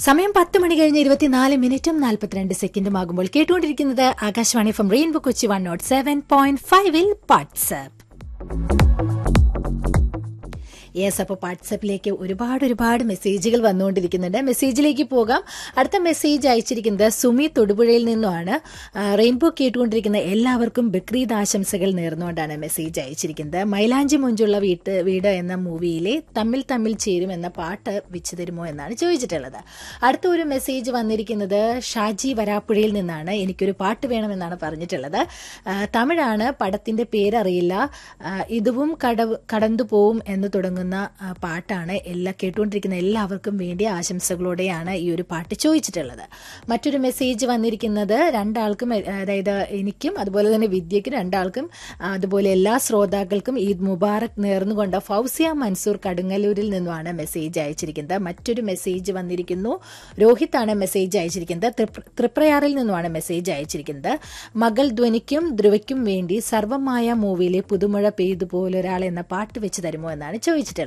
സമയം പത്ത് മണി കഴിഞ്ഞ് ഇരുപത്തിനാല് മിനിറ്റും നാൽപ്പത്തിരണ്ട് സെക്കൻഡും ആകുമ്പോൾ കേട്ടുകൊണ്ടിരിക്കുന്നത് Akashvani from rainbow Kochi one naught seven point ഫൈവിൽ വാട്സ്ആപ്പ് യെസ് അപ്പോൾ വാട്സപ്പിലേക്ക് ഒരുപാട് ഒരുപാട് മെസ്സേജുകൾ വന്നുകൊണ്ടിരിക്കുന്നുണ്ട് മെസ്സേജിലേക്ക് പോകാം അടുത്ത മെസ്സേജ് അയച്ചിരിക്കുന്നത് സുമി തൊടുപുഴയിൽ നിന്നുമാണ് ആ, റെയിൻബോ കേട്ടുകൊണ്ടിരിക്കുന്ന എല്ലാവർക്കും ബക്രീദ് ആശംസകൾ നേർന്നുകൊണ്ടാണ് മെസ്സേജ് അയച്ചിരിക്കുന്നത് മൈലാഞ്ചി മുഞ്ചുള്ള വീട്ട് വീട് എന്ന മൂവിയിലെ തമ്മിൽ തമ്മിൽ ചേരും എന്ന പാട്ട് വെച്ച് തരുമോ എന്നാണ് ചോദിച്ചിട്ടുള്ളത് അടുത്ത ഒരു മെസ്സേജ് വന്നിരിക്കുന്നത് ഷാജി വരാപ്പുഴയിൽ നിന്നാണ് എനിക്കൊരു പാട്ട് വേണമെന്നാണ് പറഞ്ഞിട്ടുള്ളത് ആ, തമിഴാണ് പടത്തിന്റെ പേരറിയില്ല ആ, ഇതുവും കടവ് കടന്നു പോവും എന്ന് തുടങ്ങുന്ന ആ, പാട്ടാണ് എല്ലാ കേട്ടുകൊണ്ടിരിക്കുന്ന എല്ലാവർക്കും വേണ്ടി ആശംസകളോടെയാണ് ഈ ഒരു പാട്ട് ചോദിച്ചിട്ടുള്ളത് മറ്റൊരു മെസ്സേജ് വന്നിരിക്കുന്നത് രണ്ടാൾക്കും എ- അതായത് എനിക്കും അതുപോലെ തന്നെ വിദ്യയ്ക്കും രണ്ടാൾക്കും ആ, അതുപോലെ എല്ലാ ശ്രോതാക്കൾക്കും ഈദ് മുബാറക് നേർന്നുകൊണ്ട് ഫൗസിയ മൻസൂർ കടുങ്ങല്ലൂരിൽ നിന്നുമാണ് മെസ്സേജ് അയച്ചിരിക്കുന്നത് മറ്റൊരു മെസ്സേജ് വന്നിരിക്കുന്നു രോഹിത്താണ് മെസ്സേജ് അയച്ചിരിക്കുന്നത് ത്രിപ്- തൃപ്രയാറിൽ നിന്നുമാണ് മെസ്സേജ് അയച്ചിരിക്കുന്നത് മകൾ ധ്വനിക്കും ധ്രുവയ്ക്കും വേണ്ടി സർവമായ മൂവിയിലെ പുതുമഴ പെയ്തു പോലൊരാൾ എന്ന പാട്ട് വെച്ച് തരുമോ എന്നാണ് ചോദിച്ചിട്ടുള്ളത്